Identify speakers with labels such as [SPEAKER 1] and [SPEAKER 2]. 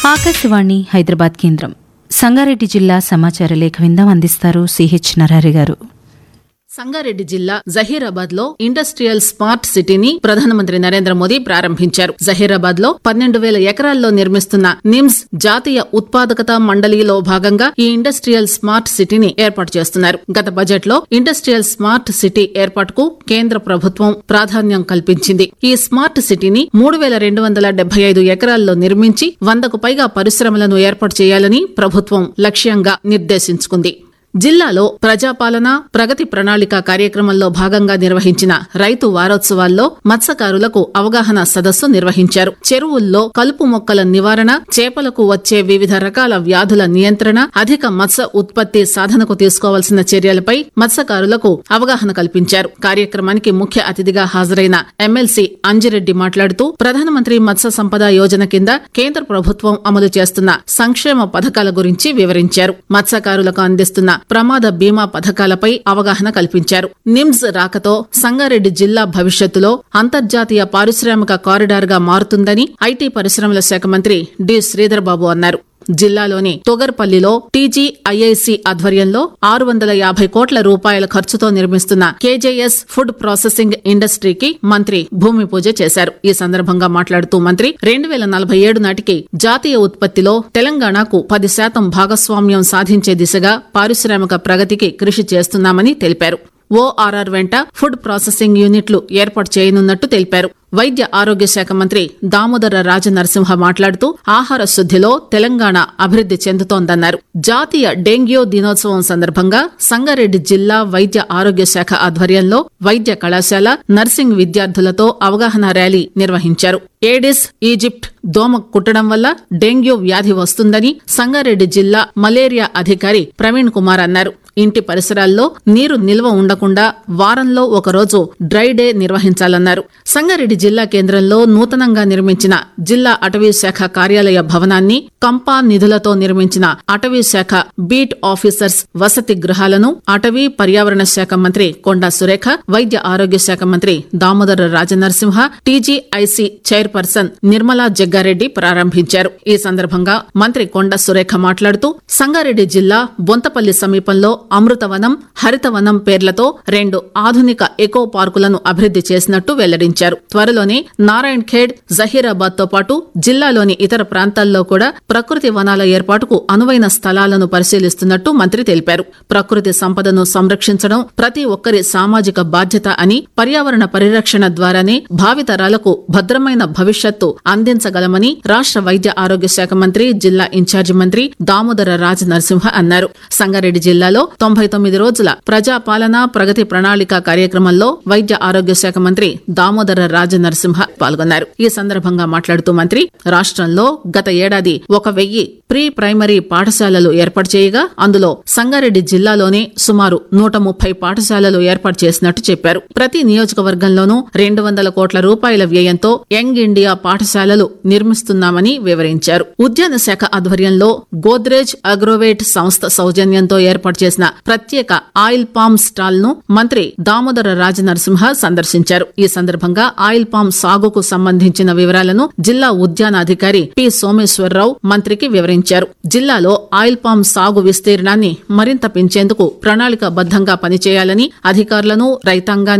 [SPEAKER 1] ఆకాశవాణి హైదరాబాద్ కేంద్రం సంగారెడ్డి జిల్లా సమాచార లేఖ విందం అందిస్తారు సిహెచ్ నరహరి గారు
[SPEAKER 2] సంగారెడ్డి జిల్లా జహీరాబాద్ లో ఇండస్ట్రియల్ స్మార్ట్ సిటీని ప్రధానమంత్రి నరేంద్ర మోదీ ప్రారంభించారు జహీరాబాద్ లో పన్నెండు వేల ఎకరాల్లో నిర్మిస్తున్న నిమ్స్ జాతీయ ఉత్పాదకత మండలిలో భాగంగా ఈ ఇండస్ట్రియల్ స్మార్ట్ సిటీని ఏర్పాటు చేస్తున్నారు గత బడ్జెట్ లో ఇండస్ట్రియల్ స్మార్ట్ సిటీ ఏర్పాటుకు కేంద్ర ప్రభుత్వం ప్రాధాన్యం కల్పించింది ఈ స్మార్ట్ సిటీని మూడు వేల రెండు వందల డెబ్బై ఐదు ఎకరాల్లో నిర్మించి వందకు పైగా పరిశ్రమలను ఏర్పాటు చేయాలని ప్రభుత్వం లక్ష్యంగా నిర్దేశించుకుంది జిల్లాలో ప్రజాపాలన ప్రగతి ప్రణాళిక కార్యక్రమంలో భాగంగా నిర్వహించిన రైతు వారోత్సవాల్లో మత్స్యకారులకు అవగాహన సదస్సు నిర్వహించారు చెరువుల్లో కలుపు మొక్కల నివారణ చేపలకు వచ్చే వివిధ రకాల వ్యాధుల నియంత్రణ అధిక మత్స్య ఉత్పత్తి సాధనకు తీసుకోవాల్సిన చర్యలపై మత్స్యకారులకు అవగాహన కల్పించారు కార్యక్రమానికి ముఖ్య అతిథిగా హాజరైన ఎమ్మెల్సీ అంజిరెడ్డి మాట్లాడుతూ ప్రధానమంత్రి మత్స్య సంపద యోజన కింద కేంద్ర ప్రభుత్వం అమలు చేస్తున్న సంక్షేమ పథకాల గురించి వివరించారు మత్స్యకారులకు అందిస్తున్న ప్రమాద బీమా పథకాలపై అవగాహన కల్పించారు నిమ్స్ రాకతో సంగారెడ్డి జిల్లా భవిష్యత్తులో అంతర్జాతీయ పారిశ్రామిక కారిడార్ గా మారుతుందని ఐటీ పరిశ్రమల శాఖ మంత్రి డి శ్రీధర్ బాబు అన్నారు జిల్లాలోని తొగర్పల్లిలో టీజీఐఐసి ఆధ్వర్యంలో ఆరు వందల యాభై కోట్ల రూపాయల ఖర్చుతో నిర్మిస్తున్న కేజేఎస్ ఫుడ్ ప్రాసెసింగ్ ఇండస్ట్రీకి మంత్రి భూమి పూజ చేశారు ఈ సందర్భంగా మాట్లాడుతూ మంత్రి రెండు వేల నలభై ఏడు నాటికి జాతీయ ఉత్పత్తిలో తెలంగాణకు పది శాతం భాగస్వామ్యం సాధించే దిశగా పారిశ్రామిక ప్రగతికి కృషి చేస్తున్నామని తెలిపారు ఓఆర్ఆర్ వెంట ఫుడ్ ప్రాసెసింగ్ యూనిట్లు ఏర్పాటు చేయనున్నట్టు తెలిపారు వైద్య ఆరోగ్య శాఖ మంత్రి దామోదర రాజనరసింహ మాట్లాడుతూ ఆహార శుద్దిలో తెలంగాణ అభివృద్ది చెందుతోందన్నారు జాతీయ డెంగ్యూ దినోత్సవం సందర్భంగా సంగారెడ్డి జిల్లా వైద్య ఆరోగ్య శాఖ ఆధ్వర్యంలో వైద్య కళాశాల నర్సింగ్ విద్యార్థులతో అవగాహన ర్యాలీ నిర్వహించారు ఏడిస్ ఈజిప్ట్ దోమ కుట్టడం వల్ల డెంగ్యూ వ్యాధి వస్తుందని సంగారెడ్డి జిల్లా మలేరియా అధికారి ప్రవీణ్ కుమార్ అన్నారు ఇంటి పరిసరాల్లో నీరు నిల్వ ఉండకుండా వారంలో ఒకరోజు డ్రై డే నిర్వహించాలన్నారు సంగారెడ్డి జిల్లా కేంద్రంలో నూతనంగా నిర్మించిన జిల్లా అటవీ శాఖ కార్యాలయ భవనాన్ని కంపా నిధులతో నిర్మించిన అటవీ శాఖ బీట్ ఆఫీసర్స్ వసతి గృహాలను అటవీ పర్యావరణ శాఖ మంత్రి కొండా సురేఖ వైద్య ఆరోగ్య శాఖ మంత్రి దామోదర రాజనరసింహ టీజీఐసి చైర్పర్సన్ నిర్మలా జగ్గారెడ్డి ప్రారంభించారు ఈ సందర్భంగా మంత్రి కొండ సురేఖ మాట్లాడుతూ సంగారెడ్డి జిల్లా బొంతపల్లి సమీపంలో అమృతవనం హరితవనం పేర్లతో రెండు ఆధునిక ఎకో పార్కులను అభివృద్ది చేసినట్టు వెల్లడించారు త్వరలోనే నారాయణ్ ఖేడ్ జహీరాబాద్ తో పాటు జిల్లాలోని ఇతర ప్రాంతాల్లో కూడా ప్రకృతి వనాల ఏర్పాటుకు అనువైన స్థలాలను పరిశీలిస్తున్నట్టు మంత్రి తెలిపారు ప్రకృతి సంపదను సంరక్షించడం ప్రతి ఒక్కరి సామాజిక బాధ్యత అని పర్యావరణ పరిరక్షణ ద్వారానే భావితరాలకు భద్రమైన భవిష్యత్తు అందించగలమని రాష్ట వైద్య ఆరోగ్య శాఖ మంత్రి జిల్లా ఇన్ఛార్జి మంత్రి దామోదర రాజ నరసింహ అన్నారు సంగారెడ్డి జిల్లాలో తొంభై తొమ్మిది రోజుల ప్రజాపాలన ప్రగతి ప్రణాళిక కార్యక్రమంలో వైద్య ఆరోగ్య శాఖ మంత్రి దామోదర రాజ నరసింహ పాల్గొన్నారు ఈ సందర్భంగా మాట్లాడుతూ మంత్రి రాష్ట్రంలో గత ఏడాది ఒక వెయ్యి ప్రీ ప్రైమరీ పాఠశాలలు ఏర్పాటు చేయగా అందులో సంగారెడ్డి జిల్లాలోనే సుమారు నూట ముప్పై పాఠశాలలు ఏర్పాటు చేసినట్టు చెప్పారు ప్రతి నియోజకవర్గంలోనూ రెండు వందల కోట్ల రూపాయల వ్యయంతో యంగ్ ఇండియా పాఠశాలలు నిర్మిస్తున్నామని వివరించారు ఉద్యాన శాఖ ఆధ్వర్యంలో గోద్రేజ్ అగ్రోవేట్ సంస్థ సౌజన్యంతో ఏర్పాటు చేసిన ప్రత్యేక ఆయిల్ పామ్ స్టాల్ ను మంత్రి దామోదర రాజనరసింహ సందర్శించారు ఈ సందర్భంగా ఆయిల్ పామ్ సాగుకు సంబంధించిన వివరాలను జిల్లా ఉద్యానాధికారి పి సోమేశ్వరరావు మంత్రికి వివరించారు జిల్లాలో ఆయిల్ పామ్ సాగు విస్తీర్ణాన్ని మరింత పెంచేందుకు ప్రణాళికబద్దంగా పనిచేయాలని అధికారులను రైతాంగాన్ని